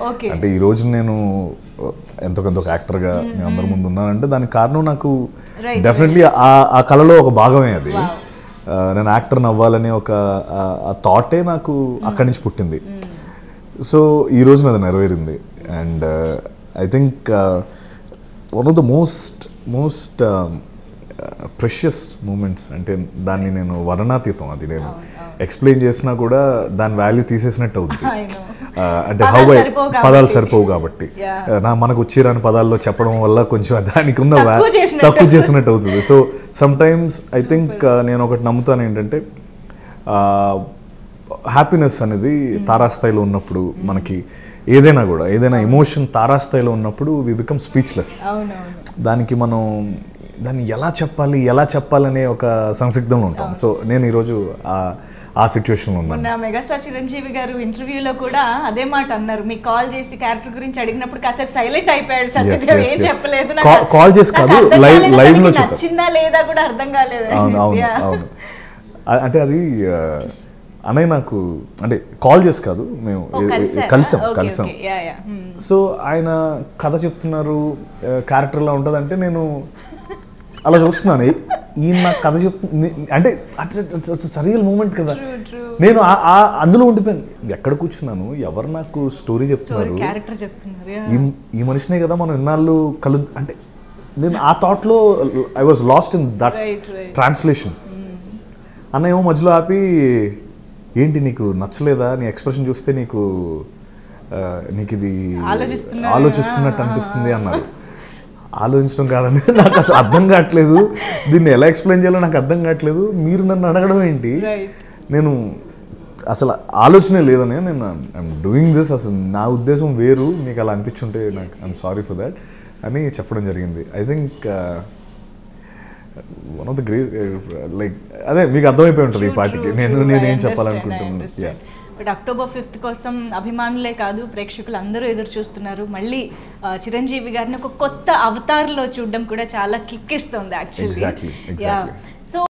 Okay. అంటే ఈ రోజు నేను ఎంతో కొంత ఒక యాక్టర్గా నేను అందరి ముందు ఉన్నానంటే దానికి కారణం నాకు Right, డెఫినెట్లీ ఆ ఆ కళలో ఒక భాగమే అది ఆ, నేను యాక్టర్ని అవ్వాలనే ఒక ఆ థాటే నాకు అక్కడి నుంచి పుట్టింది సో ఈ రోజున అది నెరవేరింది and I think one of the most most precious moments అంటే దాన్ని నేను వర్ణాతీతం అది నేను ఎక్స్ప్లెయిన్ చేసినా కూడా దాని వాల్యూ తీసేసినట్టు అవుద్ది I know. ఆ, అంటే పదాలు హౌ సరిపోవు కాబట్టి. పదాలు సరిపోవు కాబట్టి Yeah. ఆ, నా మనకు వచ్చిరాని పదాల్లో చెప్పడం వల్ల కొంచెం దానికి ఉన్న va- తక్కువ చేసినట్టు తక్కువ చేసినట్టు అవుతుంది so sometimes I think నేను ఒకటి నమ్ముతాను ఏంటంటే హ్యాపీనెస్ అనేది తారాస్థాయిలో ఉన్నప్పుడు మనకి ఏదైనా కూడా ఏదైనా ఎమోషన్ తారాస్థాయిలో ఉన్నప్పుడు వి బికమ్ స్పీచ్లెస్ అవునవును దానికి మనం దాన్ని ఎలా చెప్పాలి ఎలా చెప్పాలనే ఒక సంసిగ్ధంలో ఉంటాం సో నేను ఈరోజు ఆ- ఆ సిచ్యువేషన్లో ఉన్నాను మొన్న మెగాస్టార్ చిరంజీవి గారు ఇంటర్వ్యూలో కూడా అదే మాట అన్నారు మీకు కాల్ చేసి క్యారెక్టర్ గురించి అడిగినప్పుడు కాసేపు సైలెంట్ అయిపోయాడు సత్యదేవ్ yes, ఏం yes. చెప్పలేదు Call- call చేసి నాకు కాదు, అర్థం live- కాలేదు, live లో తనకి చెప్పారు. నచ్చిందా లేదా కూడా అర్థం కాలేదు అవును అవును Yeah. అవును అ- అంటే అది ఆ, అన్నయ్య నాకు అంటే కాల్ చేసి కాదు మేము ఓ, ఏ- ఏ- కలిసారా? కలిసాం Okay, కలిసాం okay. Yeah, yeah. Hmm. So ఆయన కథ చెప్తున్నారు క్యారెక్టర్లా ఉంటుందంటే నేను అలా చూస్తున్నాను ఏ- ఈయన నాకు కథ చెప్తు నే- అంటే సరియల్ మూమెంట్ కదా True, true. నేను ఆ- ఆ- అందులో ఉండిపోయాను ఎక్కడ కూర్చున్నాను ఎవరు నాకు స్టోరీ Story చెప్తున్నారు క్యారెక్టర్ చెప్తున్నారు yeah. ఈ ఈ మనిషినే కదా మనం ఇన్నాళ్ళు కలు అంటే నేను ఆ థాట్లో I was lost in that Right, right. Translation అన్న ఏమో మధ్యలో ఆపి ఏంటి నీకు నచ్చలేదా నీ ఎక్స్ప్రెషన్ చూస్తే నీకు ఆ, నీకు ఇది ఆలోచిస్తున్నాడు. ఆలోచిస్తున్నట్టు అనిపిస్తుంది అన్నారు ఆలోచించడం కాదని నాకు అసలు అర్థం కావట్లేదు దీన్ని ఎలా ఎక్స్ప్లెయిన్ చేయాలో నాకు అర్థం కావట్లేదు మీరు నన్ను అడగడం ఏంటి Right. నేను అసలు ఆలోచనే లేదని నేను ఐఎమ్ డూయింగ్ దిస్ అసలు నా ఉద్దేశం వేరు మీకు అలా అనిపించుంటే నాకు ఐఎమ్ సారీ ఫర్ దాట్ అని చెప్పడం జరిగింది I think one of the great like అదే మీకు అర్థమైపోయి ఉంటుంది ఈ పాటికి నేను నేనేం చెప్పాలనుకుంటున్నాను యా బట్ అక్టోబర్ ఫిఫ్త్ కోసం అభిమానులే కాదు ప్రేక్షకులు అందరూ ఎదురు చూస్తున్నారు మళ్ళీ ఆ, చిరంజీవి గారిని ఒక కొత్త అవతారంలో చూడడం కూడా చాలా కిక్ ఇస్తుంది Exactly, యాక్చువల్లీ exactly. సో